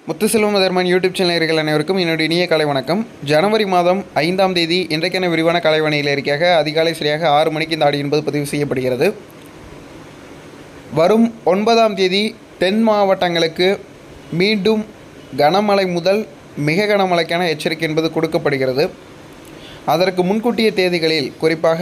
Muthuselvam Dharman YouTube channel அனைவருக்கும் என்னுடைய இனிய காலை வணக்கம் ஜனவரி மாதம் ஐந்தாம் தேதி இன்றைக்கான விரிவான கலைவணியில் இருக்காக அதிகாலை சரியாக ஆறு மணிக்கு இந்த ஆடி என்பது பதிவு செய்யப்படுகிறது வரும் ஒன்பதாம் தேதி தென் மாவட்டங்களுக்கு மீண்டும் கனமழை முதல் மிக கனமழைக்கான எச்சரிக்கை என்பது கொடுக்கப்படுகிறது அதற்கு முன்கூட்டிய தேதிகளில் குறிப்பாக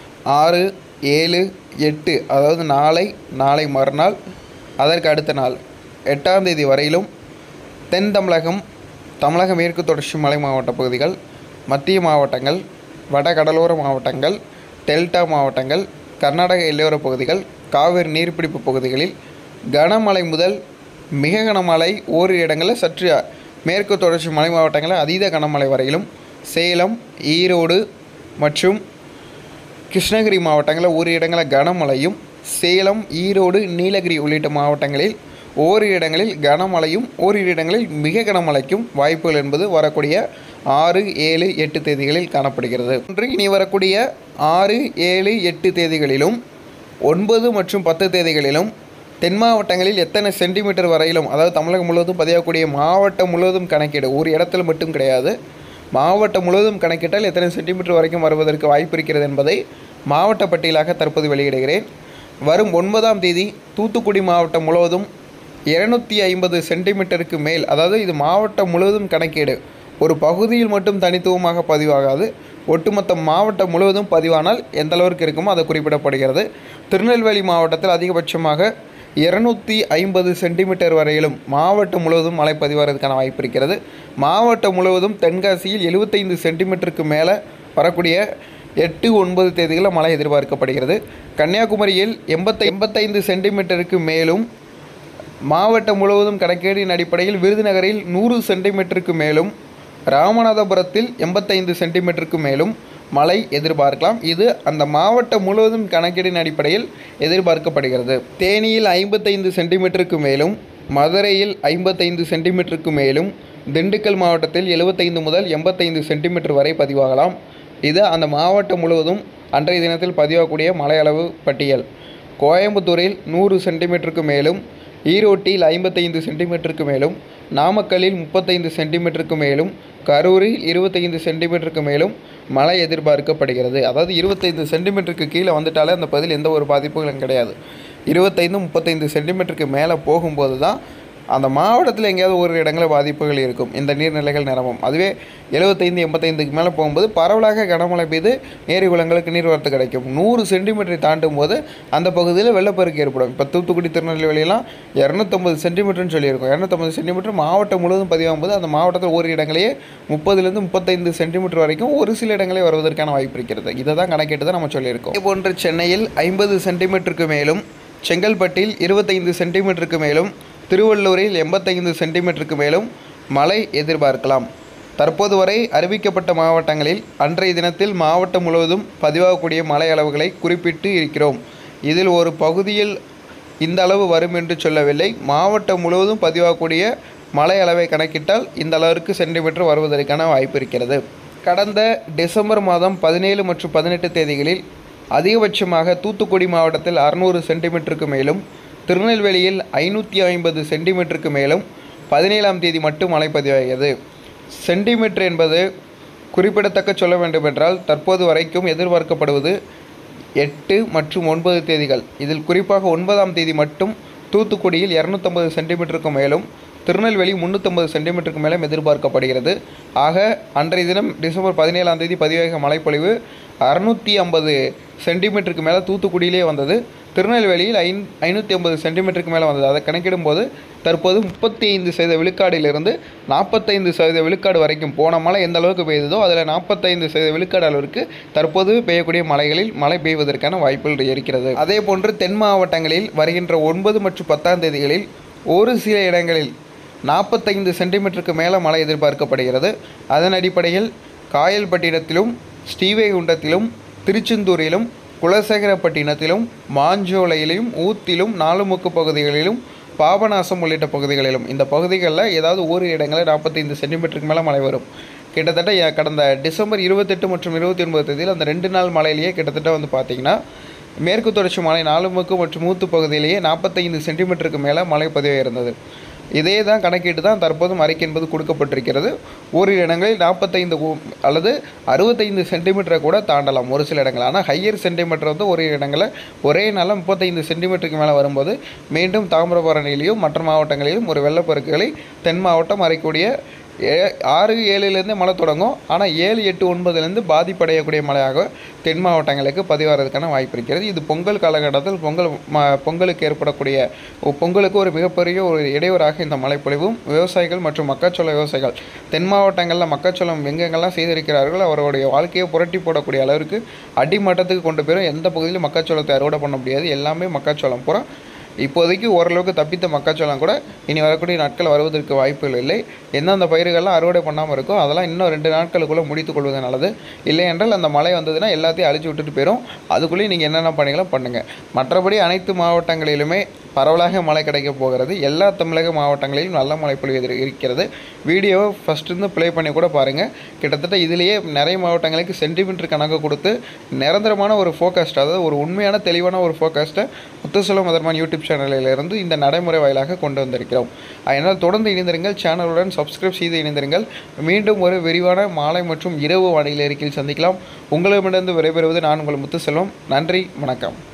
ஆறு ஏழு எட்டு அதாவது நாளை நாளை மறுநாள் அதற்கு அடுத்த நாள் எட்டாம் தேதி வரையிலும் தென் தமிழகம் தமிழக மேற்கு தொடர்ச்சி மலை மாவட்ட பகுதிகள் மத்திய மாவட்டங்கள் வட கடலோர மாவட்டங்கள் டெல்டா மாவட்டங்கள் கர்நாடக எல்லையோர பகுதிகள் காவிரி நீர்பிடிப்பு பகுதிகளில் கனமழை முதல் மிக கனமழை ஓரிரு இடங்களில் சற்று மேற்கு தொடர்ச்சி மலை மாவட்டங்களில் அதீத கனமழை வரையிலும் சேலம் ஈரோடு மற்றும் கிருஷ்ணகிரி மாவட்டங்களில் ஒரு இடங்களில் கனமழையும் சேலம் ஈரோடு நீலகிரி உள்ளிட்ட மாவட்டங்களில் ஓரிரு இடங்களில் கனமழையும் ஓரிரு இடங்களில் மிக கனமழைக்கும் வாய்ப்புகள் என்பது வரக்கூடிய ஆறு ஏழு எட்டு தேதிகளில் காணப்படுகிறது இன்று இனி வரக்கூடிய ஆறு ஏழு எட்டு தேதிகளிலும் ஒன்பது மற்றும் பத்து தேதிகளிலும் தென் மாவட்டங்களில் எத்தனை சென்டிமீட்டர் வரையிலும் அதாவது தமிழகம் முழுவதும் பதியக்கூடிய மாவட்டம் முழுவதும் கணக்கீடு ஒரு இடத்துல மட்டும் கிடையாது மாவட்டம் முழுவதும் கணக்கிட்டால் எத்தனை சென்டிமீட்டர் வரைக்கும் வருவதற்கு வாய்ப்பு இருக்கிறது என்பதை மாவட்ட பட்டியலாக தற்போது வெளியிடுகிறேன் வரும் ஒன்பதாம் தேதி தூத்துக்குடி மாவட்டம் முழுவதும் இருநூத்தி ஐம்பது சென்டிமீட்டருக்கு மேல் அதாவது இது மாவட்டம் முழுவதும் கணக்கீடு ஒரு பகுதியில் மட்டும் தனித்துவமாக பதிவாகாது ஒட்டுமொத்த மாவட்டம் முழுவதும் பதிவானால் எந்த அளவிற்கு இருக்குமோ அது குறிப்பிடப்படுகிறது திருநெல்வேலி மாவட்டத்தில் அதிகபட்சமாக இருநூத்தி ஐம்பது சென்டிமீட்டர் வரையிலும் மாவட்டம் முழுவதும் மழை பதிவாகிறதுக்கான வாய்ப்பு இருக்கிறது மாவட்டம் முழுவதும் தென்காசியில் எழுபத்தைந்து சென்டிமீட்டருக்கு மேலே வரக்கூடிய எட்டு ஒன்பது தேதிகளில் மழை எதிர்பார்க்கப்படுகிறது கன்னியாகுமரியில் எண்பத்தி எண்பத்தைந்து சென்டிமீட்டருக்கு மேலும் மாவட்டம் முழுவதும் கணக்கீடின் அடிப்படையில் விருதுநகரில் நூறு சென்டிமீட்டருக்கு மேலும் ராமநாதபுரத்தில் எண்பத்தைந்து சென்டிமீட்டருக்கு மேலும் மழை எதிர்பார்க்கலாம் இது அந்த மாவட்டம் முழுவதும் கணக்கீடின் அடிப்படையில் எதிர்பார்க்கப்படுகிறது தேனியில் ஐம்பத்தைந்து சென்டிமீட்டருக்கு மேலும் மதுரையில் ஐம்பத்தைந்து சென்டிமீட்டருக்கு மேலும் திண்டுக்கல் மாவட்டத்தில் எழுபத்தைந்து முதல் எண்பத்தைந்து சென்டிமீட்டர் வரை பதிவாகலாம் இது அந்த மாவட்டம் முழுவதும் அன்றைய தினத்தில் பதிவாகக்கூடிய மழை அளவு பட்டியல் கோயம்புத்தூரில் நூறு சென்டிமீட்டருக்கு மேலும் ஈரோட்டில் ஐம்பத்தைந்து சென்டிமீட்டருக்கு மேலும் நாமக்கல்லில் முப்பத்தைந்து சென்டிமீட்டருக்கு மேலும் கரூரில் இருபத்தைந்து சென்டிமீட்டருக்கு மேலும் மழை எதிர்பார்க்கப்படுகிறது அதாவது இருபத்தைந்து சென்டிமீட்டருக்கு கீழே வந்துட்டாலே அந்த பதில் எந்த ஒரு பாதிப்புகளும் கிடையாது இருபத்தைந்து முப்பத்தைந்து சென்டிமீட்டருக்கு மேலே போகும்போது தான் அந்த மாவட்டத்தில் எங்கேயாவது ஒரு இடங்களில் பாதிப்புகள் இருக்கும் இந்த நீர்நிலைகள் நிரம்பும் அதுவே எழுபத்தைந்து எண்பத்தைந்துக்கு மேலே போகும்போது பரவலாக கனமழை பெய்து ஏரி குளங்களுக்கு நீர்வரத்து கிடைக்கும் நூறு சென்டிமீட்டரை தாண்டும் போது அந்த பகுதியில் வெள்ளப்பெருக்கு ஏற்படும் இப்போ தூத்துக்குடி திருநெல்வேலியெல்லாம் இரநூத்தம்பது சென்டிமீட்டர்னு சொல்லியிருக்கோம் இரநூத்தம்பது சென்டிமீட்டர் மாவட்டம் முழுவதும் பதிவாகும் போது அந்த மாவட்டத்தில் ஒரு இடங்களே முப்பதுலேருந்து முப்பத்தைந்து சென்டிமீட்டர் வரைக்கும் ஒரு சில இடங்களே வருவதற்கான வாய்ப்பு இருக்கிறது இதை தான் கணக்கிட்டு தான் நம்ம சொல்லியிருக்கோம் இதே போன்று சென்னையில் ஐம்பது சென்டிமீட்டருக்கு மேலும் செங்கல்பட்டில் இருபத்தைந்து சென்டிமீட்டருக்கு மேலும் திருவள்ளூரில் எண்பத்தைந்து சென்டிமீட்டருக்கு மேலும் மழை எதிர்பார்க்கலாம் தற்போது வரை அறிவிக்கப்பட்ட மாவட்டங்களில் அன்றைய தினத்தில் மாவட்டம் முழுவதும் பதிவாகக்கூடிய மழை அளவுகளை குறிப்பிட்டு இருக்கிறோம் இதில் ஒரு பகுதியில் இந்த அளவு வரும் என்று சொல்லவில்லை மாவட்டம் முழுவதும் பதிவாகக்கூடிய மழை அளவை கணக்கிட்டால் இந்த அளவிற்கு சென்டிமீட்டர் வருவதற்கான வாய்ப்பு இருக்கிறது கடந்த டிசம்பர் மாதம் பதினேழு மற்றும் பதினெட்டு தேதிகளில் அதிகபட்சமாக தூத்துக்குடி மாவட்டத்தில் அறுநூறு சென்டிமீட்டருக்கு மேலும் திருநெல்வேலியில் ஐநூற்றி ஐம்பது சென்டிமீட்டருக்கு மேலும் பதினேழாம் தேதி மட்டும் மழை பதிவாகியது சென்டிமீட்டர் என்பது குறிப்பிடத்தக்க சொல்ல வேண்டுமென்றால் தற்போது வரைக்கும் எதிர்பார்க்கப்படுவது எட்டு மற்றும் ஒன்பது தேதிகள் இதில் குறிப்பாக ஒன்பதாம் தேதி மட்டும் தூத்துக்குடியில் இரநூத்தம்பது சென்டிமீட்டருக்கு மேலும் திருநெல்வேலி முந்நூற்றம்பது சென்டிமீட்டருக்கு மேலும் எதிர்பார்க்கப்படுகிறது ஆக அன்றைய தினம் டிசம்பர் பதினேழாம் தேதி பதிவாக மழைப்பொழிவு அறுநூற்றி ஐம்பது சென்டிமீட்டருக்கு மேலே தூத்துக்குடியிலே வந்தது திருநெல்வேலியில் ஐந் ஐநூற்றி ஐம்பது சென்டிமீட்டருக்கு மேலே வந்தது அதை கணக்கிடும்போது தற்போது முப்பத்தி ஐந்து சதவீத விழுக்காடிலிருந்து நாற்பத்தைந்து சதவீத விழுக்காடு வரைக்கும் போன மழை எந்த அளவுக்கு பெய்ததோ அதில் நாற்பத்தைந்து சதவீத விழுக்காடு அளவிற்கு தற்போது பெய்யக்கூடிய மழைகளில் மழை பெய்வதற்கான வாய்ப்புகள் இருக்கிறது அதே போன்று தென் மாவட்டங்களில் வருகின்ற ஒன்பது மற்றும் பத்தாம் தேதிகளில் ஒரு சில இடங்களில் நாற்பத்தைந்து சென்டிமீட்டருக்கு மேலே மழை எதிர்பார்க்கப்படுகிறது அதன் அடிப்படையில் காயல்பட்டினத்திலும் ஸ்ரீவைகுண்டத்திலும் திருச்செந்தூரிலும் குலசேகரப்பட்டினத்திலும் மாஞ்சோலையிலும் ஊத்திலும் நாலுமுக்கு பகுதிகளிலும் பாபநாசம் உள்ளிட்ட பகுதிகளிலும் இந்த பகுதிகளில் ஏதாவது ஒரு இடங்களில் நாற்பத்தைந்து சென்டிமீட்டருக்கு மேலே மழை வரும் கிட்டத்தட்ட எ- கடந்த டிசம்பர் இருபத்தெட்டு மற்றும் இருபத்தி ஒன்பது தேதியில் அந்த ரெண்டு நாள் மழையிலேயே கிட்டத்தட்ட வந்து பார்த்திங்கன்னா மேற்கு தொடர்ச்சி மலை நாலுமுக்கு மற்றும் மூத்து பகுதியிலேயே நாற்பத்தைந்து சென்டிமீட்டருக்கு மேலே மழை பதிவாக இருந்தது இதே தான் கணக்கிட்டு தான் தற்போதும் அறிக்கை என்பது கொடுக்கப்பட்டிருக்கிறது ஓரிரு இடங்களில் நாற்பத்தைந்து அல்லது அறுபத்தைந்து சென்டிமீட்டரை கூட தாண்டலாம் ஒரு சில இடங்கள் ஆனால் ஹையர் சென்டிமீட்டர் வந்து ஒரு இடங்களில் ஒரே நாளில் முப்பத்தைந்து சென்டிமீட்டருக்கு மேலே வரும்போது மீண்டும் தாமிரபரணியிலையும் மற்ற மாவட்டங்களிலும் ஒரு வெள்ளப்பெருக்குகளை தென் மாவட்டம் அறைக்கூடிய ஏ ஆறு ஏழுலேருந்து மழை தொடங்கும் ஆனால் ஏழு எட்டு ஒன்பதுலேருந்து பாதிப்படையக்கூடிய மழையாக தென் மாவட்டங்களுக்கு பதிவாகிறதுக்கான வாய்ப்பு இருக்கிறது இது பொங்கல் காலகட்டத்தில் பொங்கல் ம பொங்கலுக்கு ஏற்படக்கூடிய ஒ- பொங்கலுக்கு ஒரு மிகப்பெரிய ஒரு இடையூறாக இந்த மழைப்பொழிவும் விவசாயிகள் மற்றும் மக்காச்சோள விவசாயிகள் தென் மாவட்டங்களில் மக்காச்சோளம் எங்கெங்கெல்லாம் செய்திருக்கிறார்களோ அவருடைய வாழ்க்கையை புரட்டி போடக்கூடிய அளவிற்கு அடிமட்டத்துக்கு கொண்டு போயிடும் எந்த பகுதியிலும் மக்காச்சோளத்தை அறுவடை பண்ண முடியாது எல்லாமே மக்காச்சோளம் பூரா இப்போதைக்கு ஓரளவுக்கு தப்பித்த மக்காச்சோளம் கூட இனி வரக்கூடிய நாட்கள் வருவதற்கு வாய்ப்புகள் இல்லை எந்தெந்த பயிர்கள்லாம் அறுவடை பண்ணாமல் இருக்கோ அதெல்லாம் இன்னும் ரெண்டு நாட்களுக்குள்ளே முடித்துக் கொள்வது நல்லது இல்லை என்றால் அந்த மழை வந்ததுன்னா எல்லாத்தையும் அழிச்சு விட்டுட்டு போயிடும் அதுக்குள்ளேயும் நீங்கள் என்னென்ன பண்ணீங்களோ பண்ணுங்கள் மற்றபடி அனைத்து மாவட்டங்களிலுமே பரவலாக மழை கிடைக்க போகிறது எல்லா தமிழக மாவட்டங்களிலும் நல்ல மழை பொழிவு இருக்கிறது வீடியோவை ஃபஸ்ட்டு ப்ளே பண்ணி கூட பாருங்கள் கிட்டத்தட்ட இதிலேயே நிறைய மாவட்டங்களுக்கு சென்டிமீட்டர் கணக்கு கொடுத்து நிரந்தரமான ஒரு ஃபோகாஸ்ட் அதாவது ஒரு உண்மையான தெளிவான ஒரு ஃபோகாஸ்ட்டை முத்துசலம் மதர்மான் யூடியூப் சேனலிலிருந்து இந்த நடைமுறை வாயிலாக கொண்டு வந்திருக்கிறோம் அதனால் தொடர்ந்து இணைந்திருங்கள் சேனலுடன் சப்ஸ்கிரைப் செய்து இணைந்திருங்கள் மீண்டும் ஒரு விரிவான மாலை மற்றும் இரவு வானிலை அறிக்கையில் சந்திக்கலாம் உங்களிடமிருந்து விடைபெறுவது நான் உங்கள் முத்துசெல்வம் நன்றி வணக்கம்